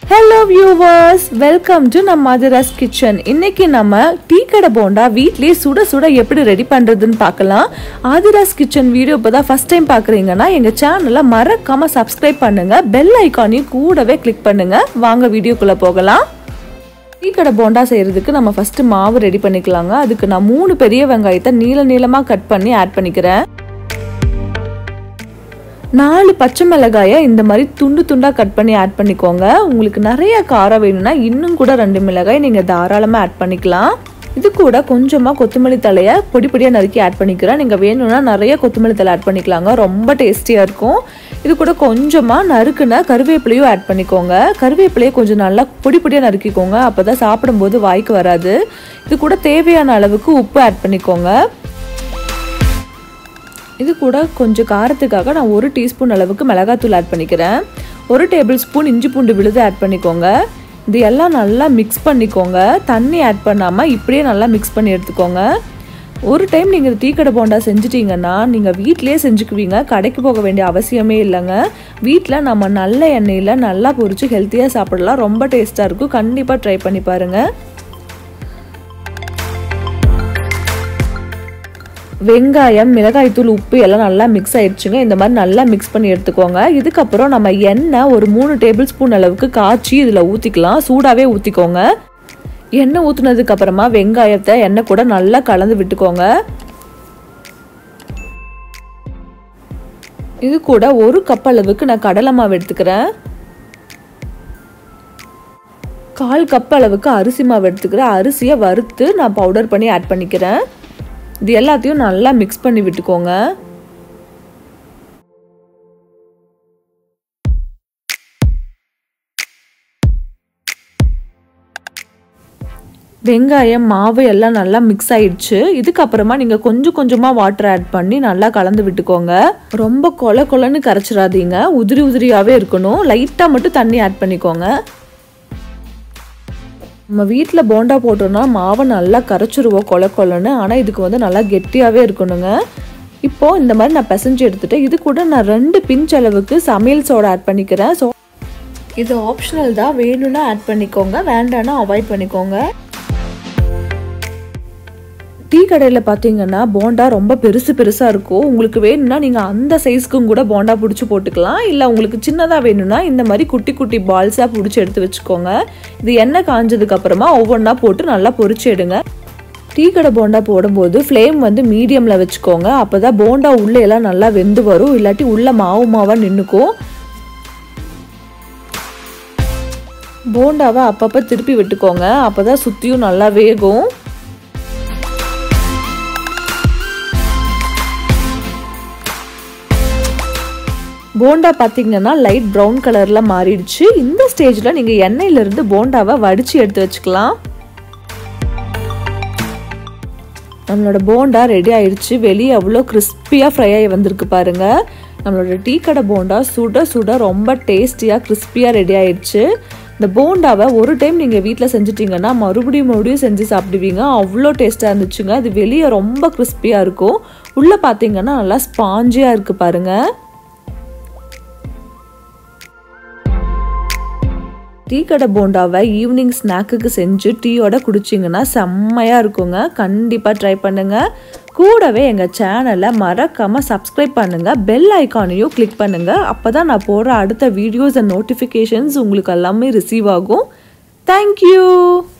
hello viewers welcome to நம்ம Madras kitchen இன்னைக்கு நம்ம டீ கடை போண்டா வீட்லயே சுட சுட எப்படி ரெடி பண்றதுன்னு பார்க்கலாம் ஆதிராஸ் கிச்சன் வீடியோ இப்போ தான் ஃபர்ஸ்ட் டைம் பார்க்குறீங்கன்னா எங்கள் சேனலை மறக்காம சப்ஸ்கிரைப் பண்ணுங்க பெல் ஐக்கானையும் கூடவே கிளிக் பண்ணுங்க வாங்க வீடியோக்குள்ளே போகலாம் டீ கடை போண்டா செய்கிறதுக்கு நம்ம ஃபஸ்ட்டு மாவு ரெடி பண்ணிக்கலாங்க அதுக்கு நான் மூணு பெரிய வெங்காயத்தை நீள நீளமாக கட் பண்ணி ஆட் பண்ணிக்கிறேன் நாலு பச்சை மிளகாயை இந்த மாதிரி துண்டு துண்டாக கட் பண்ணி ஆட் பண்ணிக்கோங்க உங்களுக்கு நிறைய காரம் வேணும்னா இன்னும் கூட ரெண்டு மிளகாய் நீங்கள் தாராளமாக ஆட் பண்ணிக்கலாம் இது கூட கொஞ்சமாக கொத்தமல்லி தலையை பொடி பொடியாக நறுக்கி ஆட் பண்ணிக்கிறேன் நீங்கள் வேணும்னா நிறைய கொத்தமல்லி தலை ஆட் பண்ணிக்கலாங்க ரொம்ப டேஸ்டியாக இருக்கும் இது கூட கொஞ்சமாக நறுக்குன கருவேப்பிலையும் ஆட் பண்ணிக்கோங்க கருவேப்பிலையை கொஞ்சம் நல்லா பொடி பொடியாக நறுக்கிக்கோங்க அப்போ தான் சாப்பிடும்போது வாய்க்கு வராது இது கூட தேவையான அளவுக்கு உப்பு ஆட் பண்ணிக்கோங்க இது கூட கொஞ்சம் காரத்துக்காக நான் ஒரு டீஸ்பூன் அளவுக்கு மிளகாத்தூள் ஆட் பண்ணிக்கிறேன் ஒரு டேபிள் ஸ்பூன் இஞ்சி பூண்டு விழுது ஆட் பண்ணிக்கோங்க இது எல்லாம் நல்லா மிக்ஸ் பண்ணிக்கோங்க தண்ணி ஆட் பண்ணாமல் இப்படியே நல்லா மிக்ஸ் பண்ணி எடுத்துக்கோங்க ஒரு டைம் நீங்கள் டீ கடை போண்டா செஞ்சிட்டிங்கன்னா நீங்கள் வீட்டிலே செஞ்சுக்குவீங்க கடைக்கு போக வேண்டிய அவசியமே இல்லைங்க வீட்டில் நம்ம நல்ல எண்ணெயில் நல்லா பொரிச்சு ஹெல்த்தியாக சாப்பிடலாம் ரொம்ப டேஸ்ட்டாக இருக்கும் கண்டிப்பாக ட்ரை பண்ணி பாருங்கள் வெங்காயம் மிளகாய்த்தூள் உப்பு எல்லாம் நல்லா மிக்ஸ் ஆயிடுச்சுங்க இந்த மாதிரி நல்லா மிக்ஸ் பண்ணி எடுத்துக்கோங்க இதுக்கப்புறம் நம்ம எண்ணெய் ஒரு மூணு டேபிள் ஸ்பூன் அளவுக்கு காய்ச்சி இதில் ஊற்றிக்கலாம் சூடாகவே ஊற்றிக்கோங்க எண்ணெய் ஊற்றுனதுக்கு அப்புறமா வெங்காயத்தை எண்ணெய் கூட நல்லா கலந்து விட்டுக்கோங்க இது கூட ஒரு கப் அளவுக்கு நான் கடலை மாவு எடுத்துக்கிறேன் கால் கப் அளவுக்கு அரிசி மாவு எடுத்துக்கிறேன் அரிசியை வறுத்து நான் பவுடர் பண்ணி ஆட் பண்ணிக்கிறேன் இது எல்லாத்தையும் நல்லா மிக்ஸ் பண்ணி விட்டுக்கோங்க வெங்காயம் மாவு எல்லாம் நல்லா மிக்ஸ் ஆயிடுச்சு இதுக்கப்புறமா நீங்கள் கொஞ்சம் கொஞ்சமாக வாட்டர் ஆட் பண்ணி நல்லா கலந்து விட்டுக்கோங்க ரொம்ப கொல கொலன்னு கரைச்சிடாதீங்க உதிரி உதிரியாகவே இருக்கணும் லைட்டாக மட்டும் தண்ணி ஆட் பண்ணிக்கோங்க நம்ம வீட்டில் போண்டா போட்டோம்னா மாவை நல்லா கரைச்சிருவோம் கொல கொலன்னு ஆனால் இதுக்கு வந்து நல்லா கெட்டியாகவே இருக்கணுங்க இப்போது இந்த மாதிரி நான் பிசைஞ்சு எடுத்துகிட்டு இது கூட நான் ரெண்டு பிஞ்ச் அளவுக்கு சமையல் சோடா ஆட் பண்ணிக்கிறேன் ஸோ இது ஆப்ஷனல் தான் வேணும்னா ஆட் பண்ணிக்கோங்க வேண்டாம்னா அவாய்ட் பண்ணிக்கோங்க டீ கடையில் பார்த்தீங்கன்னா போண்டா ரொம்ப பெருசு பெருசாக இருக்கும் உங்களுக்கு வேணும்னா நீங்கள் அந்த சைஸ்க்கும் கூட போண்டா பிடிச்சி போட்டுக்கலாம் இல்லை உங்களுக்கு சின்னதாக வேணும்னா இந்த மாதிரி குட்டி குட்டி பால்ஸாக பிடிச்சி எடுத்து வச்சுக்கோங்க இது எண்ணெய் காஞ்சதுக்கப்புறமா ஒவ்வொன்றா போட்டு நல்லா பொரிச்சு எடுங்க டீ கடை போண்டா போடும்போது ஃப்ளேம் வந்து மீடியமில் வச்சுக்கோங்க அப்போ தான் போண்டா உள்ளே எல்லாம் நல்லா வெந்து வரும் இல்லாட்டி உள்ளே மாவு மாவாக நின்றுக்கும் போண்டாவை அப்பப்போ திருப்பி விட்டுக்கோங்க அப்போ தான் சுற்றியும் நல்லா வேகும் போண்டா பார்த்தீங்கன்னா லைட் ப்ரௌன் கலரில் மாறிடுச்சு இந்த ஸ்டேஜில் நீங்கள் எண்ணெயிலிருந்து போண்டாவை வடித்து எடுத்து வச்சுக்கலாம் நம்மளோட போண்டா ரெடி ஆயிடுச்சு வெளியே அவ்வளோ கிறிஸ்பியாக ஃப்ரை ஆகி வந்திருக்கு பாருங்க நம்மளோட டீ கடை போண்டா சுட சுட ரொம்ப டேஸ்டியாக கிறிஸ்பியாக ரெடி ஆயிடுச்சு இந்த போண்டாவை ஒரு டைம் நீங்கள் வீட்டில் செஞ்சிட்டிங்கன்னா மறுபடியும் மறுபடியும் செஞ்சு சாப்பிடுவீங்க அவ்வளோ டேஸ்ட்டாக இருந்துச்சுங்க அது வெளியே ரொம்ப கிறிஸ்பியாக இருக்கும் உள்ளே பார்த்தீங்கன்னா நல்லா ஸ்பாஞ்சியாக இருக்குது பாருங்கள் டீ கடை போண்டாவை ஈவினிங் ஸ்நாக்குக்கு செஞ்சு டீயோட குடிச்சிங்கன்னா செம்மையாக இருக்குங்க கண்டிப்பாக ட்ரை பண்ணுங்கள் கூடவே எங்கள் சேனலை மறக்காமல் சப்ஸ்கிரைப் பண்ணுங்கள் பெல் ஐக்கானையும் கிளிக் பண்ணுங்கள் அப்போ தான் நான் போடுற அடுத்த வீடியோஸ் அண்ட் நோட்டிஃபிகேஷன்ஸ் உங்களுக்கு எல்லாமே ரிசீவ் ஆகும் தேங்க்யூ